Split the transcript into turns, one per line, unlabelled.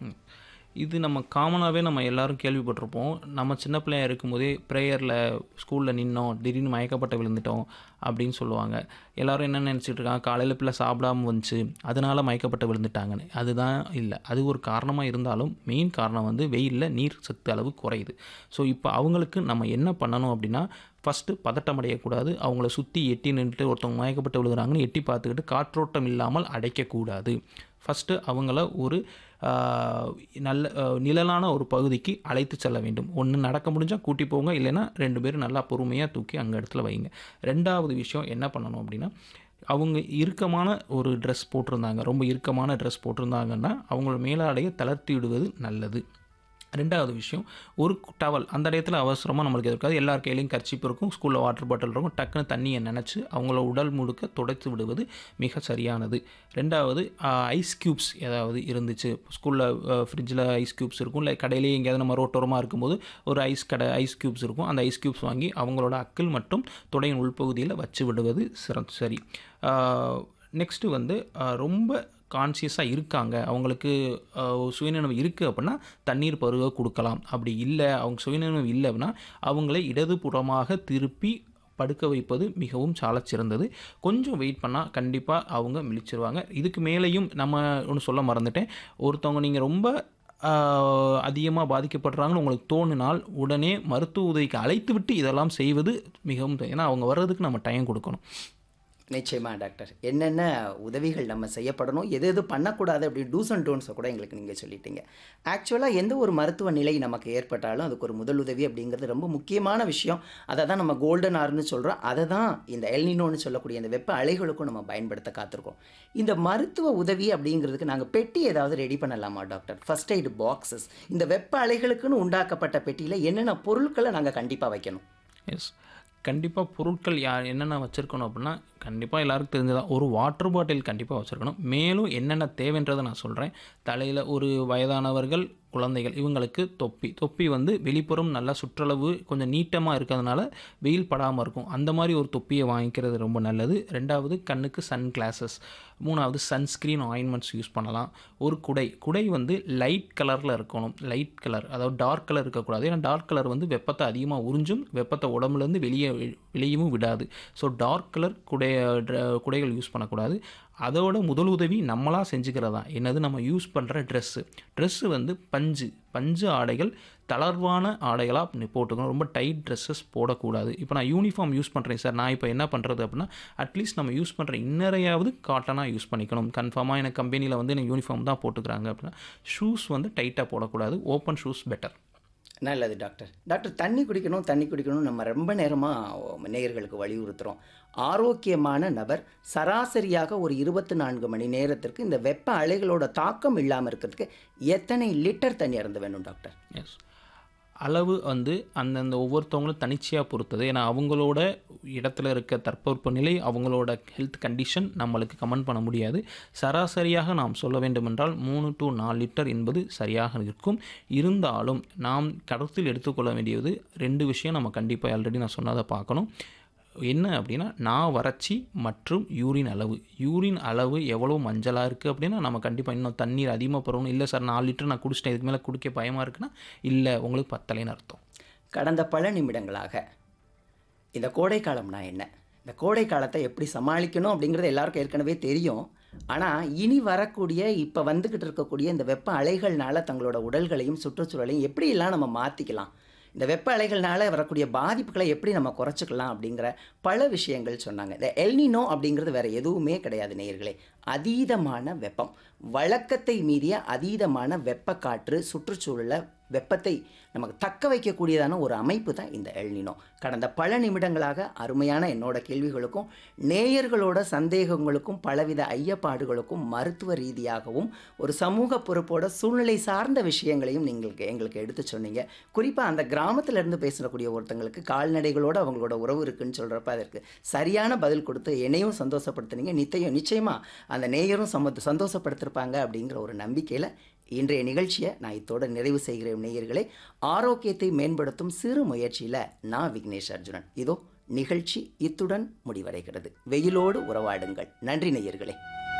ம். இது நம்ம காமனாகவே நம்ம எல்லாரும் கேள்விப்பட்டிருப்போம் நம்ம சின்ன பிள்ளையா இருக்கும்போதே ப்ரேயரில் ஸ்கூலில் நின்னோம் திடீர்னு மயக்கப்பட்டு விழுந்துட்டோம் அப்படின்னு சொல்லுவாங்க எல்லாரும் என்ன நினச்சிட்டு இருக்காங்க காலையில் பிள்ளை சாப்பிடாம வந்துச்சு அதனால மயக்கப்பட்டு விழுந்துட்டாங்கன்னு அதுதான் இல்லை அது ஒரு காரணமாக இருந்தாலும் மெயின் காரணம் வந்து வெயிலில் நீர் சத்து அளவு குறையுது ஸோ இப்போ அவங்களுக்கு நம்ம என்ன பண்ணணும் அப்படின்னா ஃபஸ்ட்டு பதட்டம் அடையக்கூடாது அவங்கள சுற்றி எட்டி நின்றுட்டு ஒருத்தவங்க மயக்கப்பட்டு விழுகிறாங்கன்னு எட்டி பார்த்துக்கிட்டு காற்றோட்டம் இல்லாமல் அடைக்கக்கூடாது ஃபஸ்ட்டு அவங்கள ஒரு ஆஹ், நல்ல ஆஹ், நிழலான ஒரு பகுதிக்கு அழைத்து செல்ல வேண்டும் ஒன்று நடக்க முடிஞ்சால் கூட்டி போங்க இல்லைன்னா ரெண்டு பேரும் நல்லா பொறுமையாக தூக்கி அங்கே இடத்துல வைங்க ரெண்டாவது விஷயம் என்ன பண்ணணும் அப்படின்னா அவங்க இறுக்கமான ஒரு ட்ரெஸ் போட்டிருந்தாங்க ரொம்ப இறுக்கமான ட்ரெஸ் போட்டிருந்தாங்கன்னா அவங்களோட மேலாடையை தளர்த்தி விடுவது நல்லது ரெண்டாவது விஷயம் ஒரு டவல் அந்த இடத்துல அவசரமாக நம்மளுக்கு இருக்காது எல்லார் கையிலையும் கர்ச்சிப் இருக்கும் ஸ்கூலில் வாட்டர் பாட்டில் இருக்கும் டக்குன்னு தண்ணியை நினச்சி அவங்கள உடல் முழுக்க துடைத்து விடுவது மிக சரியானது ரெண்டாவது ஐஸ் க்யூப்ஸ் ஏதாவது இருந்துச்சு ஸ்கூலில் ஃப்ரிட்ஜில் ஐஸ் க்யூப்ஸ் இருக்கும் இல்லை கடையிலேயே எங்கேயாவது நம்ம ரோட்டோரமாக இருக்கும்போது ஒரு ஐஸ் கடை ஐஸ் க்யூப்ஸ் இருக்கும் அந்த ஐஸ் க்யூப்ஸ் வாங்கி அவங்களோட அக்கிள் மற்றும் தொடையின் உள்பகுதியில் வச்சு விடுவது சிறந்த சரி நெக்ஸ்ட்டு வந்து ஆஹ், ரொம்ப கான்சியஸாக இருக்காங்க அவங்களுக்கு ஆஹ், சுயநினைவு இருக்குது அப்படின்னா தண்ணீர் பருக கொடுக்கலாம் அப்படி இல்லை அவங்க சுயநினைவு இல்லை அப்படின்னா அவங்களை இடதுபுறமாக திருப்பி படுக்க வைப்பது மிகவும் சாலச் சிறந்தது கொஞ்சம் வெயிட் பண்ணால் கண்டிப்பாக அவங்க மிளிச்சிருவாங்க இதுக்கு மேலேயும் நம்ம ஒன்று சொல்ல மறந்துட்டேன் ஒருத்தவங்க நீங்கள் ரொம்ப அதிகமாக பாதிக்கப்படுறாங்கன்னு உங்களுக்கு தோணினால் உடனே மருத்துவ உதவிக்கு அழைத்து விட்டு இதெல்லாம் செய்வது மிகவும் தே- ஏன்னா அவங்க வர்றதுக்கு நம்ம டைம் கொடுக்கணும்
நிச்சயமா டாக்டர் என்னென்ன உதவிகள் நம்ம செய்யப்படணும் எது எது பண்ணக்கூடாது அப்படி டூஸ் அண்ட் டோன்ஸை கூட எங்களுக்கு நீங்கள் சொல்லிட்டீங்க ஆக்சுவலாக எந்த ஒரு மருத்துவ நிலை நமக்கு ஏற்பட்டாலும் அதுக்கு ஒரு முதல் உதவி அப்படிங்கிறது ரொம்ப முக்கியமான விஷயம் அதை தான் நம்ம கோல்டன் ஆர்னு சொல்கிறோம் அதை தான் இந்த எல்னினோன்னு சொல்லக்கூடிய இந்த வெப்ப அலைகளுக்கும் நம்ம பயன்படுத்த காத்திருக்கோம் இந்த மருத்துவ உதவி அப்படிங்கிறதுக்கு நாங்கள் பெட்டி ஏதாவது ரெடி பண்ணலாமா டாக்டர் ஃபர்ஸ்ட் எய்டு பாக்ஸஸ் இந்த வெப்ப அலைகளுக்குன்னு உண்டாக்கப்பட்ட பெட்டியில் என்னென்ன பொருட்களை நாங்கள் கண்டிப்பாக வைக்கணும்
எஸ் கண்டிப்பாக பொருட்கள் யா என்னென்ன வச்சுருக்கணும் அப்படின்னா கண்டிப்பாக எல்லாருக்கும் தெரிஞ்சதான் ஒரு வாட்டர் பாட்டில் கண்டிப்பாக வச்சுருக்கணும் மேலும் என்னென்ன தேவைன்றதை நான் சொல்கிறேன் தலையில் ஒரு வயதானவர்கள் குழந்தைகள் இவங்களுக்கு தொப்பி தொப்பி வந்து வெளிப்புறம் நல்லா சுற்றளவு கொஞ்சம் நீட்டமாக இருக்கிறதுனால வெயில் படாமல் இருக்கும் அந்த மாதிரி ஒரு தொப்பியை வாங்கிக்கிறது ரொம்ப நல்லது ரெண்டாவது கண்ணுக்கு சன் கிளாஸஸ் மூணாவது சன்ஸ்க்ரீன் ஆயின்மெண்ட்ஸ் யூஸ் பண்ணலாம் ஒரு குடை குடை வந்து லைட் கலரில் இருக்கணும் லைட் கலர் அதாவது டார்க் கலர் இருக்கக்கூடாது ஏன்னா டார்க் கலர் வந்து வெப்பத்தை அதிகமாக உறிஞ்சும் வெப்பத்தை உடம்புலேருந்து வெளியே வெளியவும் விடாது ஸோ டார்க் கலர் குடை ட்ர- குடைகள் யூஸ் பண்ணக்கூடாது அதோட முதல் உதவி நம்மளாக செஞ்சுக்கிறதா என்னது நம்ம யூஸ் பண்ணுற ட்ரெஸ்ஸு ட்ரெஸ்ஸு வந்து பஞ்சு பஞ்சு ஆடைகள் தளர்வான ஆடைகளாக போட்டுக்கணும் ரொம்ப டைட் ட்ரெஸ்ஸஸ் போடக்கூடாது இப்போ நான் யூனிஃபார்ம் யூஸ் பண்ணுறேன் சார் நான் இப்போ என்ன பண்ணுறது அப்படின்னா அட்லீஸ்ட் நம்ம யூஸ் பண்ணுற இன்னரையாவது காட்டனாக யூஸ் பண்ணிக்கணும் கன்ஃபார்மாக எனக்கு கம்பெனியில் வந்து எனக்கு யூனிஃபார்ம் தான் போட்டுக்கிறாங்க அப்படின்னா ஷூஸ் வந்து டைட்டாக போடக்கூடாது ஓப்பன் ஷூஸ் பெட்டர்
நல்லது டாக்டர் டாக்டர் தண்ணி குடிக்கணும் தண்ணி குடிக்கணும் நம்ம ரொம்ப நேரமாக நேயர்களுக்கு வலியுறுத்துகிறோம் ஆரோக்கியமான நபர் சராசரியாக ஒரு இருபத்தி நான்கு மணி நேரத்திற்கு இந்த வெப்ப அலைகளோட தாக்கம் இல்லாமல் இருக்கிறதுக்கு எத்தனை லிட்டர் தண்ணி அருந்த வேணும் டாக்டர்
எஸ் அளவு வந்து அந்தந்த ஒவ்வொருத்தவங்களும் தனிச்சையாக பொறுத்தது ஏன்னா அவங்களோட இடத்துல இருக்க தட்பவெப்ப நிலை அவங்களோட ஹெல்த் கண்டிஷன் நம்மளுக்கு கமெண்ட் பண்ண முடியாது சராசரியாக நாம் சொல்ல வேண்டுமென்றால் மூணு டு நாலு லிட்டர் என்பது சரியாக இருக்கும் இருந்தாலும் நாம் கருத்தில் எடுத்துக்கொள்ள வேண்டியது ரெண்டு விஷயம் நம்ம கண்டிப்பாக ஆல்ரெடி நான் சொன்னதை பார்க்கணும் என்ன அப்படின்னா நான் வறட்சி மற்றும் யூரின் அளவு யூரின் அளவு எவ்வளோ மஞ்சளாக இருக்குது அப்படின்னா நம்ம கண்டிப்பாக இன்னும் தண்ணீர் அதிகமாக போகிறோம் இல்லை சார் நாலு லிட்டர் நான் குடிச்சிட்டேன் இதுக்கு மேலே குடிக்க பயமாக இருக்குன்னா இல்லை உங்களுக்கு பத்தலைன்னு அர்த்தம்
கடந்த பல நிமிடங்களாக இந்த கோடை காலம்னா என்ன இந்த கோடை காலத்தை எப்படி சமாளிக்கணும் அப்படிங்கிறது எல்லாருக்கும் ஏற்கனவே தெரியும் ஆனால் இனி வரக்கூடிய இப்போ வந்துக்கிட்டு இருக்கக்கூடிய இந்த வெப்ப அலைகள்னால தங்களோட உடல்களையும் சுற்றுச்சூழலையும் எப்படியெல்லாம் நம்ம மாற்றிக்கலாம் இந்த வெப்ப அலைகள்னால வரக்கூடிய பாதிப்புகளை எப்படி நம்ம குறைச்சிக்கலாம் அப்படிங்கிற பல விஷயங்கள் சொன்னாங்க இந்த எல்னினோ அப்படிங்கிறது வேற எதுவுமே கிடையாது நேயர்களே அதீதமான வெப்பம் வழக்கத்தை மீறிய அதீதமான வெப்ப காற்று சுற்றுச்சூழலை வெப்பத்தை நமக்கு தக்க வைக்கக்கூடியதான ஒரு அமைப்பு தான் இந்த எல்னினோ கடந்த பல நிமிடங்களாக அருமையான என்னோட கேள்விகளுக்கும் நேயர்களோட சந்தேகங்களுக்கும் பலவித ஐயப்பாடுகளுக்கும் மருத்துவ ரீதியாகவும் ஒரு சமூக பொறுப்போட சூழ்நிலை சார்ந்த விஷயங்களையும் நீங்கள் எங்களுக்கு எடுத்து சொன்னீங்க குறிப்பாக அந்த கிராமத்துல இருந்து பேசக்கூடிய ஒருத்தங்களுக்கு கால்நடைகளோட அவங்களோட உறவு இருக்குன்னு சொல்கிறப்ப அதற்கு சரியான பதில் கொடுத்து என்னையும் சந்தோஷப்படுத்துனீங்க நித்தையும் நிச்சயமாக அந்த நேயரும் சம சந்தோஷப்படுத்திருப்பாங்க அப்படிங்கிற ஒரு நம்பிக்கையில் இன்றைய நிகழ்ச்சியை நான் இத்தோட நிறைவு செய்கிறேன் நேயர்களே ஆரோக்கியத்தை மேம்படுத்தும் சிறு முயற்சியில் நான் விக்னேஷ் அர்ஜுனன் இதோ நிகழ்ச்சி இத்துடன் முடிவடைகிறது வெயிலோடு உறவாடுங்கள் நன்றி நேயர்களே